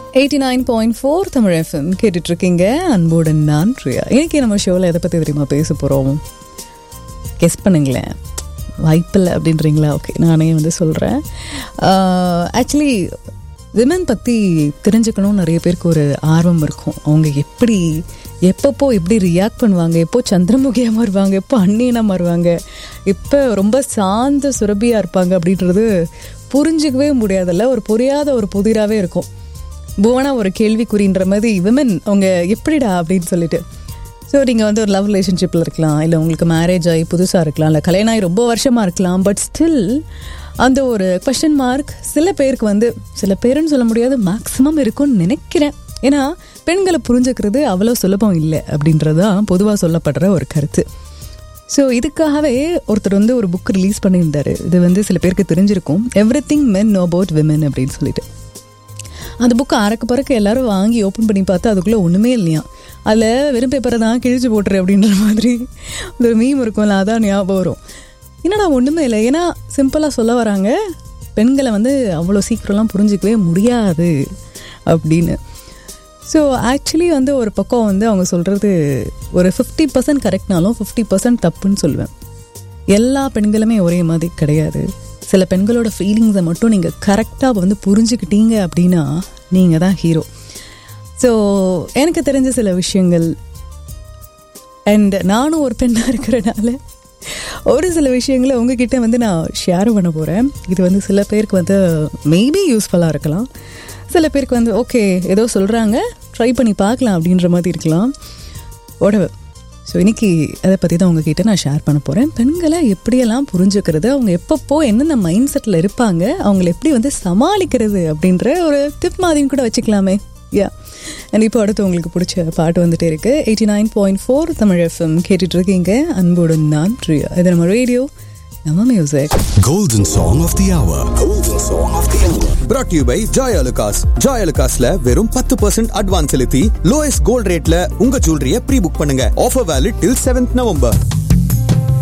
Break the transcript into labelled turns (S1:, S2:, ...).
S1: Eighty nine point four Tamil FM கேட்டுட்டு இருக்கீங்க அன்புடன் நான் பிரியா இன்னைக்கு நம்ம ஷோவில் எதை பற்றி தெரியுமா பேச போகிறோம் கெஸ் பண்ணுங்களேன் வாய்ப்பில்லை அப்படின்றீங்களா ஓகே நானே வந்து சொல்கிறேன் ஆக்சுவலி விமன் பற்றி தெரிஞ்சுக்கணும்னு நிறைய பேருக்கு ஒரு ஆர்வம் இருக்கும் அவங்க எப்படி எப்பப்போ எப்படி ரியாக்ட் பண்ணுவாங்க எப்போ சந்திரமுகியாக மாறுவாங்க எப்போ அந்நியனாக மாறுவாங்க இப்போ ரொம்ப சாந்த சுரபியாக இருப்பாங்க அப்படின்றது புரிஞ்சிக்கவே முடியாதல்ல ஒரு புரியாத ஒரு புதிராகவே இருக்கும் புவனா ஒரு கேள்விக்குறின்ற மாதிரி விமன் அவங்க எப்படிடா அப்படின்னு சொல்லிட்டு ஸோ நீங்கள் வந்து ஒரு லவ் ரிலேஷன்ஷிப்பில் இருக்கலாம் இல்லை உங்களுக்கு மேரேஜ் ஆகி புதுசாக இருக்கலாம் இல்லை கல்யாணம் ஆகி ரொம்ப வருஷமாக இருக்கலாம் பட் ஸ்டில் அந்த ஒரு கொஷின் மார்க் சில பேருக்கு வந்து சில பேருன்னு சொல்ல முடியாது மேக்ஸிமம் இருக்கும்னு நினைக்கிறேன் ஏன்னா பெண்களை புரிஞ்சுக்கிறது அவ்வளோ சுலபம் இல்லை அப்படின்றது தான் பொதுவாக சொல்லப்படுற ஒரு கருத்து ஸோ இதுக்காகவே ஒருத்தர் வந்து ஒரு புக் ரிலீஸ் பண்ணியிருந்தாரு இது வந்து சில பேருக்கு தெரிஞ்சிருக்கும் everything men know about women அப்படின்னு சொல்லிட்டு அந்த புக்கை அறக்க பறக்க எல்லாரும் வாங்கி ஓப்பன் பண்ணி பார்த்தா அதுக்குள்ளே ஒன்றுமே இல்லையா அதில் வெறும் பேப்பரை தான் கிழிச்சு போட்டுரு அப்படின்ற மாதிரி ஒரு மீம் இருக்கும்ல அதான் ஞாபகம் வரும் என்னடா ஒன்றுமே இல்லை ஏன்னா சிம்பிளாக சொல்ல வராங்க பெண்களை வந்து அவ்வளோ சீக்கிரம்லாம் புரிஞ்சிக்கவே முடியாது அப்படின்னு ஸோ ஆக்சுவலி வந்து ஒரு பக்கம் வந்து அவங்க சொல்கிறது ஒரு ஃபிஃப்டி பர்சன்ட் கரெக்ட்னாலும் ஃபிஃப்டி பர்சன்ட் தப்புன்னு சொல்லுவேன் எல்லா பெண்களுமே ஒரே மாதிரி கிடையாது சில பெண்களோட ஃபீலிங்ஸை மட்டும் நீங்கள் கரெக்டாக வந்து புரிஞ்சுக்கிட்டீங்க அப்படின்னா நீங்கள் தான் ஹீரோ ஸோ எனக்கு தெரிஞ்ச சில விஷயங்கள் அண்ட் நானும் ஒரு பெண்ணாக இருக்கிறனால ஒரு சில விஷயங்களை உங்ககிட்ட வந்து நான் ஷேர் பண்ண போகிறேன் இது வந்து சில பேருக்கு வந்து மேபி யூஸ்ஃபுல்லாக இருக்கலாம் சில பேருக்கு வந்து ஓகே ஏதோ சொல்கிறாங்க ட்ரை பண்ணி பார்க்கலாம் அப்படின்ற மாதிரி இருக்கலாம் உடவு ஸோ இன்னைக்கு அதை பற்றி தான் உங்ககிட்ட நான் ஷேர் பண்ண போகிறேன் பெண்களை எப்படியெல்லாம் புரிஞ்சுக்கிறது அவங்க எப்பப்போ என்னென்ன மைண்ட் செட்டில் இருப்பாங்க அவங்கள எப்படி வந்து சமாளிக்கிறது அப்படின்ற ஒரு டிப் மாதிரியும் கூட வச்சுக்கலாமே யா அண்ட் இப்போ அடுத்து உங்களுக்கு பிடிச்ச பாட்டு வந்துட்டே இருக்கு eighty nine point four Tamil FM கேட்டுட்டு இருக்கீங்க அன்புடன் நான் பிரியா இது நம்ம ரேடியோ நம்ம music
S2: Golden Song of the Hour. Golden Song of the Hour.
S3: brought to you by Joy Alucas. Joy Alucasல வெறும் பத்து பர்சன்ட் அட்வான்ஸ் செலுத்தி லோயஸ்ட் கோல்ட் ரேட்ல உங்க ஜுவல்லரிய ப்ரீ புக் பண்ணுங்க offer valid till seventh November